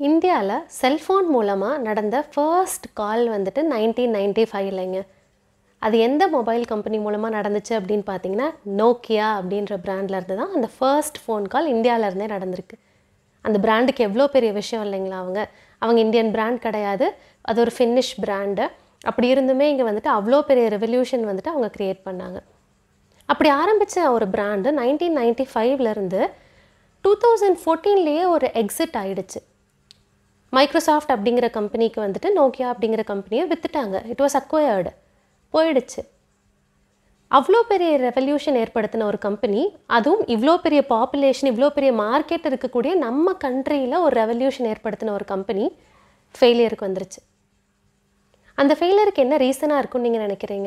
இந்தியாவில் செல்ஃபோன் மூலமாக நடந்த ஃபர்ஸ்ட் கால் வந்துட்டு நைன்டீன் நைன்டி ஃபைவ்லைங்க அது எந்த மொபைல் கம்பெனி மூலமாக நடந்துச்சு அப்படின்னு பார்த்தீங்கன்னா நோக்கியா அப்படின்ற பிராண்டில் இருந்து தான் அந்த ஃபர்ஸ்ட் ஃபோன் கால் இந்தியாவிலேருந்தே நடந்திருக்கு அந்த பிராண்டுக்கு எவ்வளோ பெரிய விஷயம் இல்லைங்களா அவங்க அவங்க இந்தியன் பிராண்ட் கிடையாது அது ஒரு ஃபின்னிஷ் பிராண்டு அப்படி இருந்துமே இங்கே வந்துட்டு அவ்வளோ பெரிய ரெவல்யூஷன் வந்துட்டு அவங்க க்ரியேட் பண்ணாங்க அப்படி ஆரம்பித்த ஒரு பிராண்டு நைன்டீன் நைன்டி ஃபைவ்லேருந்து டூ தௌசண்ட் ஃபோர்டீன்லேயே ஒரு எக்ஸிட் ஆயிடுச்சு மைக்ரோசாஃப்ட் அப்படிங்கிற கம்பெனிக்கு வந்துட்டு நோக்கியா அப்படிங்கிற கம்பெனியை விற்றுட்டாங்க இட் வாஸ் அக்வயர்டு போயிடுச்சு அவ்வளோ பெரிய ரெவல்யூஷன் ஏற்படுத்தின ஒரு கம்பெனி அதுவும் இவ்வளோ பெரிய பாப்புலேஷன் இவ்வளோ பெரிய மார்க்கெட் இருக்கக்கூடிய நம்ம கண்ட்ரியில் ஒரு ரெவல்யூஷன் ஏற்படுத்தின ஒரு கம்பெனி ஃபெயிலியருக்கு வந்துருச்சு அந்த ஃபெயிலியருக்கு என்ன ரீசனாக இருக்கும்னு நீங்கள் நினைக்கிறீங்க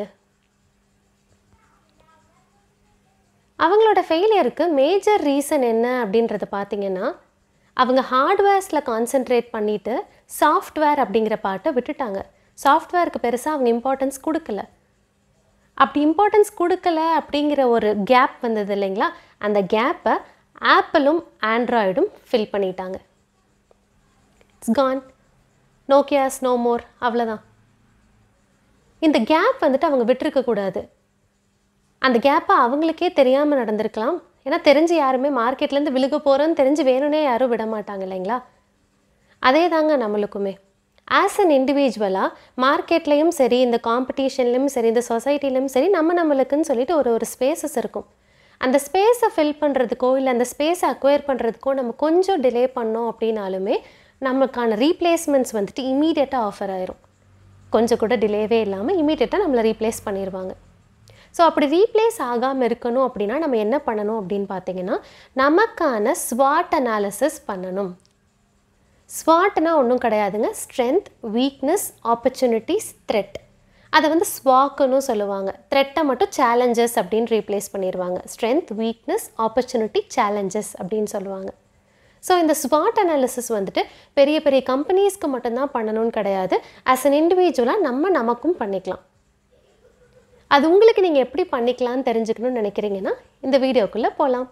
அவங்களோட ஃபெயிலியருக்கு மேஜர் ரீசன் என்ன அப்படின்றத பார்த்தீங்கன்னா அவங்க ஹார்ட்வேர்ஸில் கான்சென்ட்ரேட் பண்ணிவிட்டு சாஃப்ட்வேர் அப்படிங்கிற பாட்டை விட்டுட்டாங்க சாஃப்ட்வேருக்கு பெருசாக அவங்க இம்பார்ட்டன்ஸ் கொடுக்கல அப்படி இம்பார்ட்டன்ஸ் கொடுக்கல அப்படிங்கிற ஒரு கேப் வந்தது இல்லைங்களா அந்த கேப்பை ஆப்பிளும் ஆண்ட்ராய்டும் ஃபில் பண்ணிட்டாங்க it's gone Nokia's no more அவ்வளோதான் இந்த கேப் வந்துட்டு அவங்க விட்டுருக்க கூடாது அந்த கேப்பை அவங்களுக்கே தெரியாமல் நடந்திருக்கலாம் ஏன்னா தெரிஞ்சு யாருமே மார்க்கெட்லேருந்து விழுக போகிறோன்னு தெரிஞ்சு வேணும்னே யாரும் விட மாட்டாங்க இல்லைங்களா அதே தாங்க நம்மளுக்குமே ஆஸ் அன் இண்டிவிஜுவலாக மார்க்கெட்லேயும் சரி இந்த காம்படிஷன்லேயும் சரி இந்த சொசைட்டிலையும் சரி நம்ம நம்மளுக்குன்னு சொல்லிட்டு ஒரு ஒரு ஸ்பேசஸ் இருக்கும் அந்த ஸ்பேஸை ஃபில் பண்ணுறதுக்கோ இல்லை அந்த ஸ்பேஸை அக்வயர் பண்ணுறதுக்கோ நம்ம கொஞ்சம் டிலே பண்ணோம் அப்படின்னாலுமே நமக்கான ரீப்ளேஸ்மெண்ட்ஸ் வந்துட்டு இமீடியட்டாக ஆஃபர் ஆயிரும் கொஞ்சம் கூட டிலேவே இல்லாமல் இமீடியட்டாக நம்மளை ரீப்ளேஸ் பண்ணிடுவாங்க ஸோ அப்படி ரீப்ளேஸ் ஆகாமல் இருக்கணும் அப்படின்னா நம்ம என்ன பண்ணணும் அப்படின்னு பார்த்தீங்கன்னா நமக்கான ஸ்வாட் அனாலிசிஸ் பண்ணணும் ஸ்வாட்னா ஒன்றும் கிடையாதுங்க ஸ்ட்ரென்த் வீக்னஸ் ஆப்பர்ச்சுனிட்டிஸ் த்ரெட் அதை வந்து ஸ்வாக்குன்னு சொல்லுவாங்க த்ரெட்டை மட்டும் சேலஞ்சஸ் அப்படின்னு ரீப்ளேஸ் பண்ணிடுவாங்க ஸ்ட்ரென்த் வீக்னஸ் ஆப்பர்ச்சுனிட்டி சேலஞ்சஸ் அப்படின்னு சொல்லுவாங்க ஸோ இந்த ஸ்வாட் அனாலிசிஸ் வந்துட்டு பெரிய பெரிய கம்பெனிஸ்க்கு மட்டும்தான் பண்ணணும்னு கிடையாது ஆஸ் அன் இண்டிவிஜுவலாக நம்ம நமக்கும் பண்ணிக்கலாம் அது உங்களுக்கு நீங்கள் எப்படி பண்ணிக்கலாம்னு தெரிஞ்சுக்கணும்னு நினைக்கிறீங்கன்னா இந்த வீடியோக்குள்ளே போகலாம்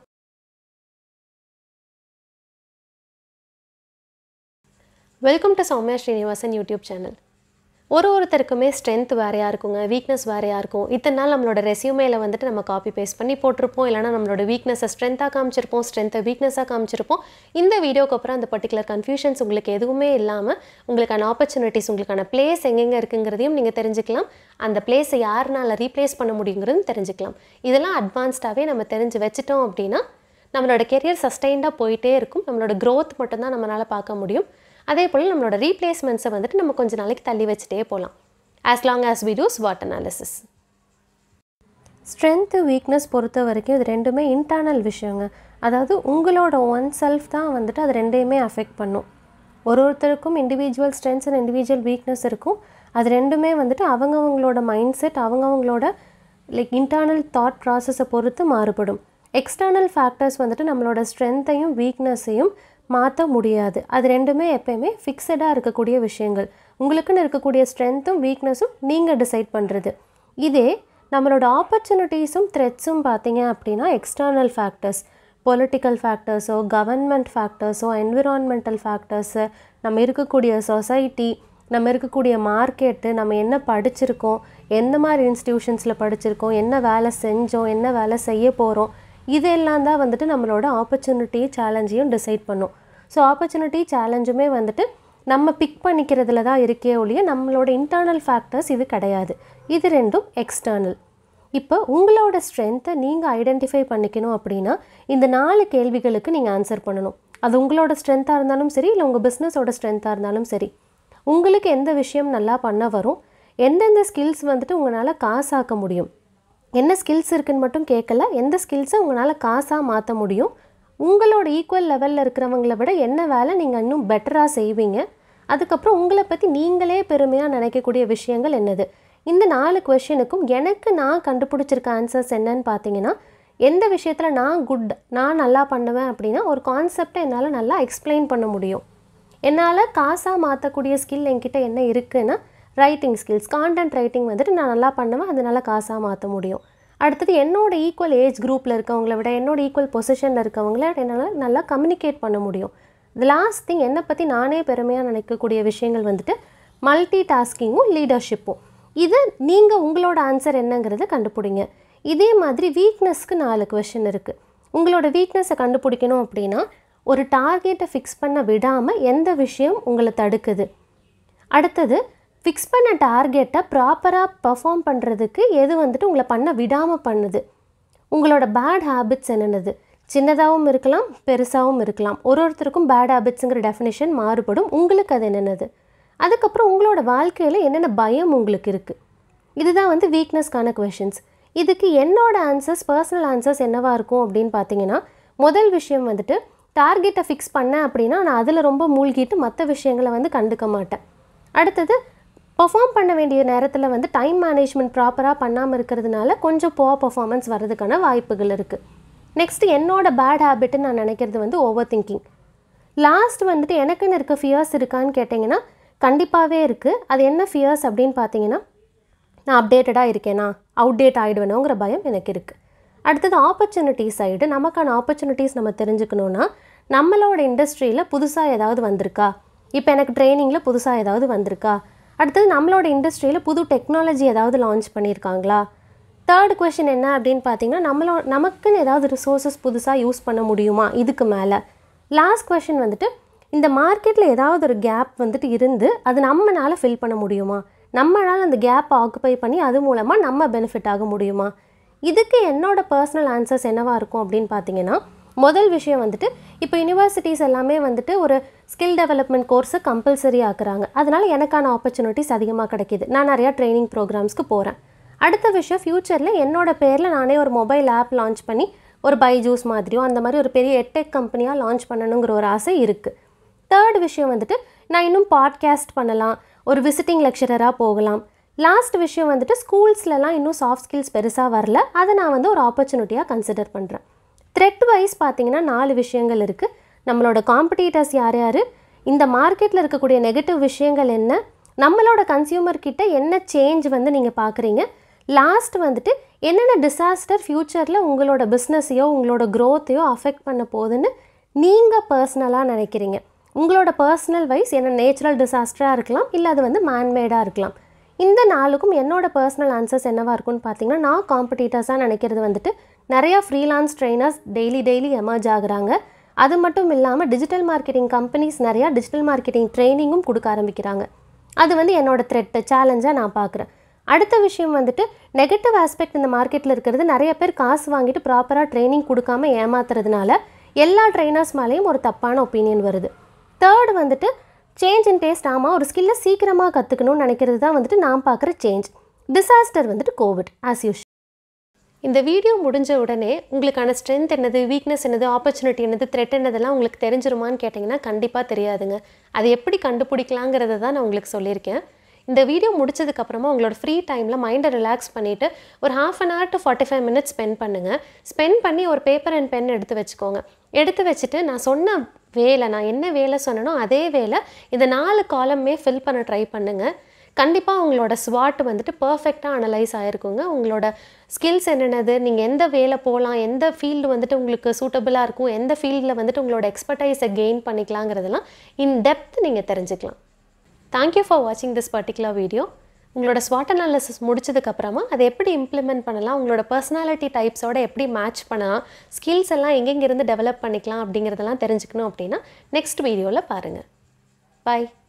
welcome to Soumya Srinivasan YouTube channel ஒரு ஒருத்தருக்குமே ஸ்ட்ரென்த் வேறையாக இருக்குங்க வீக்னஸ் வேறையாக இருக்கும் இத்தனை நாள் நம்மளோட ரெசியூமேல வந்துட்டு நம்ம காப்பி பேஸ்ட் பண்ணி போட்டிருப்போம் இல்லைனா நம்மளோட வீக்னஸை ஸ்ட்ரென்த்தாக காமிச்சிருப்போம் ஸ்ட்ரென்த்தை வீக்னஸாக காமிச்சிருப்போம் இந்த வீடியோக்கு அப்புறம் அந்த பர்டிகுலர் கன்ஃபியூஷன்ஸ் உங்களுக்கு எதுவுமே இல்லாமல் உங்களுக்கான ஆப்பர்ச்சுனிட்டிஸ் உங்களுக்கான பிளேஸ் எங்கெங்கே இருக்குங்கிறதையும் நீங்கள் தெரிஞ்சுக்கலாம் அந்த பிளேஸை யாருனால ரீப்ளேஸ் பண்ண முடியுங்கிறதும் தெரிஞ்சுக்கலாம் இதெல்லாம் அட்வான்ஸ்டாகவே நம்ம தெரிஞ்சு வச்சுட்டோம் அப்படின்னா நம்மளோட கெரியர் சஸ்டெயின்டாக போயிட்டே இருக்கும் நம்மளோட க்ரோத் மட்டும்தான் நம்மளால் பார்க்க முடியும் அதே போல் நம்மளோட ரீப்ளேஸ்மெண்ட்ஸை வந்துட்டு நம்ம கொஞ்சம் நாளைக்கு தள்ளி வச்சுட்டே போகலாம் as long as we do ஸ்வாட் அனாலிசிஸ் ஸ்ட்ரென்த்து வீக்னஸ் பொறுத்த வரைக்கும் இது ரெண்டுமே இன்டர்னல் விஷயங்க அதாவது உங்களோட ஒன் செல்ஃப் தான் வந்துட்டு அது ரெண்டையுமே அஃபெக்ட் பண்ணும் ஒரு ஒருத்தருக்கும் individual strengths and individual weakness இருக்கும் அது ரெண்டுமே வந்துட்டு அவங்கவங்களோட மைண்ட் செட் அவங்கவங்களோட லைக் இன்டர்னல் தாட் ப்ராசஸை பொறுத்து மாறுபடும் எக்ஸ்டர்னல் ஃபேக்டர்ஸ் வந்துட்டு நம்மளோட ஸ்ட்ரென்த்தையும் வீக்னஸையும் மாற்ற முடியாது அது ரெண்டுமே எப்பயுமே ஃபிக்ஸடாக இருக்கக்கூடிய விஷயங்கள் உங்களுக்குன்னு இருக்கக்கூடிய ஸ்ட்ரென்த்தும் வீக்னஸும் நீங்கள் டிசைட் பண்ணுறது இதே நம்மளோட ஆப்பர்ச்சுனிட்டிஸும் த்ரெட்ஸும் பார்த்தீங்க அப்படின்னா எக்ஸ்டர்னல் ஃபேக்டர்ஸ் பொலிட்டிக்கல் ஃபேக்டர்ஸோ கவர்மெண்ட் ஃபேக்டர்ஸோ என்விரான்மெண்டல் ஃபேக்டர்ஸு நம்ம இருக்கக்கூடிய சொசைட்டி நம்ம இருக்கக்கூடிய மார்க்கெட்டு நம்ம என்ன படிச்சிருக்கோம் எந்த மாதிரி இன்ஸ்டியூஷன்ஸில் படிச்சிருக்கோம் என்ன வேலை செஞ்சோம் என்ன வேலை செய்ய போகிறோம் இதெல்லாம் தான் வந்துட்டு நம்மளோட ஆப்பர்ச்சுனிட்டி சேலஞ்சையும் டிசைட் பண்ணும் ஸோ ஆப்பர்ச்சுனிட்டி சேலஞ்சுமே வந்துட்டு நம்ம பிக் பண்ணிக்கிறதுல தான் இருக்கே ஒழிய நம்மளோட இன்டர்னல் ஃபேக்டர்ஸ் இது கிடையாது இது ரெண்டும் எக்ஸ்டர்னல் இப்போ உங்களோட ஸ்ட்ரென்த்தை நீங்கள் ஐடென்டிஃபை பண்ணிக்கணும் அப்படின்னா இந்த நாலு கேள்விகளுக்கு நீங்கள் ஆன்சர் பண்ணணும் அது உங்களோட ஸ்ட்ரென்த்தாக இருந்தாலும் சரி இல்லை உங்கள் பிஸ்னஸோட ஸ்ட்ரென்த்தாக இருந்தாலும் சரி உங்களுக்கு எந்த விஷயம் நல்லா பண்ண வரும் எந்தெந்த ஸ்கில்ஸ் வந்துட்டு உங்களால் காசாக்க முடியும் என்ன ஸ்கில்ஸ் இருக்குன்னு மட்டும் கேட்கல எந்த ஸ்கில்ஸை உங்களால் காசாக மாற்ற முடியும் உங்களோட ஈக்குவல் லெவலில் இருக்கிறவங்கள விட என்ன வேலை நீங்கள் இன்னும் பெட்டராக செய்வீங்க அதுக்கப்புறம் உங்களை பற்றி நீங்களே பெருமையாக நினைக்கக்கூடிய விஷயங்கள் என்னது இந்த நாலு கொஷினுக்கும் எனக்கு நான் கண்டுபிடிச்சிருக்க ஆன்சர்ஸ் என்னன்னு பார்த்தீங்கன்னா எந்த விஷயத்தில் நான் குட் நான் நல்லா பண்ணுவேன் அப்படின்னா ஒரு கான்செப்டை என்னால் நல்லா எக்ஸ்பிளைன் பண்ண முடியும் என்னால் காசாக மாற்றக்கூடிய ஸ்கில் என்கிட்ட என்ன இருக்குன்னா ரைட்டிங் ஸ்கில்ஸ் கான்டென்ட் ரைட்டிங் வந்துட்டு நான் நல்லா பண்ணுவேன் அதனால காசாக மாற்ற முடியும் அடுத்தது என்னோட ஈக்குவல் ஏஜ் குரூப்பில் இருக்கவங்கள விட என்னோட ஈக்குவல் பொசிஷனில் இருக்கவங்கள என்னால் நல்லா கம்யூனிகேட் பண்ண முடியும் த லாஸ்ட் திங் என்னை பற்றி நானே பெருமையாக நினைக்கக்கூடிய விஷயங்கள் வந்துட்டு மல்டி டாஸ்கிங்கும் லீடர்ஷிப்பும் இது நீங்கள் உங்களோட ஆன்சர் என்னங்கிறத கண்டுபிடிங்க இதே மாதிரி வீக்னஸ்க்கு நாலு கொஷின் இருக்குது உங்களோட வீக்னஸை கண்டுபிடிக்கணும் அப்படின்னா ஒரு டார்கெட்டை ஃபிக்ஸ் பண்ண விடாமல் எந்த விஷயம் உங்களை தடுக்குது அடுத்தது ஃபிக்ஸ் பண்ண டார்கெட்டை ப்ராப்பராக பர்ஃபார்ம் பண்ணுறதுக்கு எது வந்துட்டு உங்களை பண்ண விடாமல் பண்ணுது உங்களோட பேட் ஹேபிட்ஸ் என்னென்னது சின்னதாகவும் இருக்கலாம் பெருசாகவும் இருக்கலாம் ஒரு ஒருத்தருக்கும் பேட் ஹேபிட்ஸுங்கிற டெஃபினேஷன் மாறுபடும் உங்களுக்கு அது என்னென்னது அதுக்கப்புறம் உங்களோட வாழ்க்கையில் என்னென்ன பயம் உங்களுக்கு இருக்குது இதுதான் வந்து வீக்னஸ்க்கான கொஷின்ஸ் இதுக்கு என்னோட ஆன்சர்ஸ் பர்சனல் ஆன்சர்ஸ் என்னவாக இருக்கும் அப்படின்னு பார்த்தீங்கன்னா முதல் விஷயம் வந்துட்டு டார்கெட்டை ஃபிக்ஸ் பண்ணேன் அப்படின்னா நான் அதில் ரொம்ப மூழ்கிட்டு மற்ற விஷயங்களை வந்து கண்டுக்க மாட்டேன் அடுத்தது பெர்ஃபார்ம் பண்ண வேண்டிய நேரத்தில் வந்து டைம் மேனேஜ்மெண்ட் ப்ராப்பராக பண்ணாமல் இருக்கிறதுனால கொஞ்சம் போ பர்ஃபார்மன்ஸ் வர்றதுக்கான வாய்ப்புகள் இருக்குது நெக்ஸ்ட் என்னோட பேட் ஹேபிட்னு நான் நினைக்கிறது வந்து ஓவர் திங்கிங் லாஸ்ட் வந்துட்டு எனக்குன்னு இருக்க ஃபியர்ஸ் இருக்கான்னு கேட்டிங்கன்னா கண்டிப்பாகவே இருக்குது அது என்ன ஃபியர்ஸ் அப்படின்னு பார்த்தீங்கன்னா நான் அப்டேட்டடாக இருக்கேனா அவுடேட் ஆகிடுவேனோங்கிற பயம் எனக்கு இருக்குது அடுத்தது ஆப்பர்ச்சுனிட்டி சைடு நமக்கான ஆப்பர்ச்சுனிட்டிஸ் நம்ம தெரிஞ்சுக்கணுன்னா நம்மளோட இண்டஸ்ட்ரியில் புதுசாக ஏதாவது வந்திருக்கா இப்போ எனக்கு ட்ரைனிங்கில் புதுசாக ஏதாவது வந்திருக்கா அடுத்தது நம்மளோட இண்டஸ்ட்ரியில் புது டெக்னாலஜி ஏதாவது லான்ச் பண்ணியிருக்காங்களா தேர்ட் கொஷின் என்ன அப்படின்னு பார்த்தீங்கன்னா நம்மளோ நமக்குன்னு ஏதாவது ரிசோர்ஸஸ் புதுசாக யூஸ் பண்ண முடியுமா இதுக்கு மேலே லாஸ்ட் கொஷின் வந்துட்டு இந்த மார்க்கெட்டில் ஏதாவது ஒரு கேப் வந்துட்டு இருந்து அது நம்மளால் ஃபில் பண்ண முடியுமா நம்மளால் அந்த கேப் ஆக்குப்பை பண்ணி அது மூலமாக நம்ம பெனிஃபிட் ஆக முடியுமா இதுக்கு என்னோட பர்சனல் ஆன்சர்ஸ் என்னவாக இருக்கும் அப்படின்னு பார்த்தீங்கன்னா முதல் விஷயம் வந்துட்டு இப்போ யூனிவர்சிட்டிஸ் எல்லாமே வந்துட்டு ஒரு ஸ்கில் டெவலப்மெண்ட் கோர்ஸை கம்பல்சரி ஆக்குறாங்க அதனால் எனக்கான ஆப்பர்ச்சுனிட்டிஸ் அதிகமாக கிடைக்கிது நான் நிறையா ட்ரைனிங் ப்ரோக்ராம்ஸ்க்கு போகிறேன் அடுத்த விஷயம் ஃப்யூச்சரில் என்னோட பேரில் நானே ஒரு மொபைல் ஆப் லான்ச் பண்ணி ஒரு பைஜூஸ் மாதிரியோ அந்த மாதிரி ஒரு பெரிய எட்டெக் கம்பெனியாக லான்ச் பண்ணணுங்கிற ஒரு ஆசை இருக்குது தேர்ட் விஷயம் வந்துட்டு நான் இன்னும் பாட்காஸ்ட் பண்ணலாம் ஒரு விசிட்டிங் லெக்சரராக போகலாம் லாஸ்ட் விஷயம் வந்துட்டு ஸ்கூல்ஸ்லலாம் இன்னும் சாஃப்ட் ஸ்கில்ஸ் பெருசாக வரல அதை நான் வந்து ஒரு ஆப்பர்ச்சுனிட்டியாக கன்சிடர் பண்ணுறேன் த்ரெட் வைஸ் பார்த்தீங்கன்னா நாலு விஷயங்கள் இருக்குது நம்மளோட காம்படிட்டர்ஸ் யார் யார் இந்த மார்க்கெட்டில் இருக்கக்கூடிய நெகட்டிவ் விஷயங்கள் என்ன நம்மளோட கன்சியூமர் கிட்ட என்ன சேஞ்ச் வந்து நீங்கள் பார்க்குறீங்க லாஸ்ட் வந்துட்டு என்னென்ன டிசாஸ்டர் ஃப்யூச்சரில் உங்களோட பிஸ்னஸையோ உங்களோட க்ரோத்தையோ அஃபெக்ட் பண்ண போகுதுன்னு நீங்கள் பர்சனலாக நினைக்கிறீங்க உங்களோட பர்சனல் வைஸ் என்ன நேச்சுரல் டிசாஸ்டராக இருக்கலாம் இல்லை அது வந்து மேன்மேடாக இருக்கலாம் இந்த நாளுக்கும் என்னோட பர்சனல் ஆன்சர்ஸ் என்னவாக இருக்கும்னு பார்த்தீங்கன்னா நான் காம்படிட்டர்ஸாக நினைக்கிறது வந்துட்டு நிறையா freelance trainers daily daily emerge ஆகுறாங்க அது மட்டும் இல்லாமல் டிஜிட்டல் மார்க்கெட்டிங் கம்பெனிஸ் நிறையா டிஜிட்டல் மார்க்கெட்டிங் ட்ரைனிங்கும் கொடுக்க ஆரம்பிக்கிறாங்க அது வந்து என்னோட த்ரெட்டு சேலஞ்சாக நான் பார்க்குறேன் அடுத்த விஷயம் வந்துட்டு நெகட்டிவ் ஆஸ்பெக்ட் இந்த மார்க்கெட்டில் இருக்கிறது நிறைய பேர் காசு வாங்கிட்டு ப்ராப்பராக ட்ரைனிங் கொடுக்காம ஏமாத்துறதுனால எல்லா ட்ரைனர்ஸ் மேலேயும் ஒரு தப்பான ஒப்பீனியன் வருது தேர்ட் வந்துட்டு சேஞ்ச் இன் டேஸ்ட் ஆமாம் ஒரு ஸ்கில்லை சீக்கிரமாக கற்றுக்கணும்னு நினைக்கிறது தான் வந்துட்டு நான் பார்க்குற சேஞ்ச் டிசாஸ்டர் வந்துட்டு கோவிட் ஆஸ் யூஷ் இந்த வீடியோ முடிஞ்ச உடனே உங்களுக்கான ஸ்ட்ரென்த் என்னது வீக்னஸ் என்னது ஆப்பர்ச்சுனிட்டி என்னது த்ரெட் என்னதெல்லாம் உங்களுக்கு தெரிஞ்சிருமான்னு கேட்டிங்கன்னா கண்டிப்பாக தெரியாதுங்க அது எப்படி கண்டுபிடிக்கலாங்கிறத தான் நான் உங்களுக்கு சொல்லியிருக்கேன் இந்த வீடியோ முடிச்சதுக்கப்புறமா உங்களோட ஃப்ரீ டைமில் மைண்டை ரிலாக்ஸ் பண்ணிவிட்டு ஒரு half an hour to forty five minutes spend பண்ணுங்கள் ஸ்பெண்ட் பண்ணி ஒரு பேப்பர் அண்ட் பென் எடுத்து வச்சுக்கோங்க எடுத்து வச்சுட்டு நான் சொன்ன வேலை நான் என்ன வேலை சொன்னனோ அதே வேலை இந்த நாலு காலமே ஃபில் பண்ண ட்ரை பண்ணுங்கள் கண்டிப்பாக உங்களோட ஸ்வாட் வந்துட்டு பர்ஃபெக்டாக அனலைஸ் ஆகிருக்குங்க உங்களோட ஸ்கில்ஸ் என்னென்னது நீங்கள் எந்த வேலை போகலாம் எந்த ஃபீல்டு வந்துட்டு உங்களுக்கு சூட்டபுளாக இருக்கும் எந்த ஃபீல்டில் வந்துட்டு உங்களோட எக்ஸ்பர்டைஸை கெயின் பண்ணிக்கலாங்கிறதெல்லாம் இன் டெப்த் நீங்கள் தெரிஞ்சுக்கலாம் தேங்க்யூ ஃபார் வாட்சிங் திஸ் பர்டிகுலர் வீடியோ உங்களோட ஸ்வாட் அனாலிசிஸ் முடிச்சதுக்கப்புறமா அதை எப்படி இம்ப்ளிமெண்ட் பண்ணலாம் உங்களோட பர்சனாலிட்டி டைப்ஸோட எப்படி மேட்ச் பண்ணலாம் ஸ்கில்ஸ் எல்லாம் எங்கெங்கிருந்து டெவலப் பண்ணிக்கலாம் அப்படிங்கிறதெல்லாம் தெரிஞ்சுக்கணும் அப்படின்னா நெக்ஸ்ட் வீடியோவில் பாருங்கள் பாய்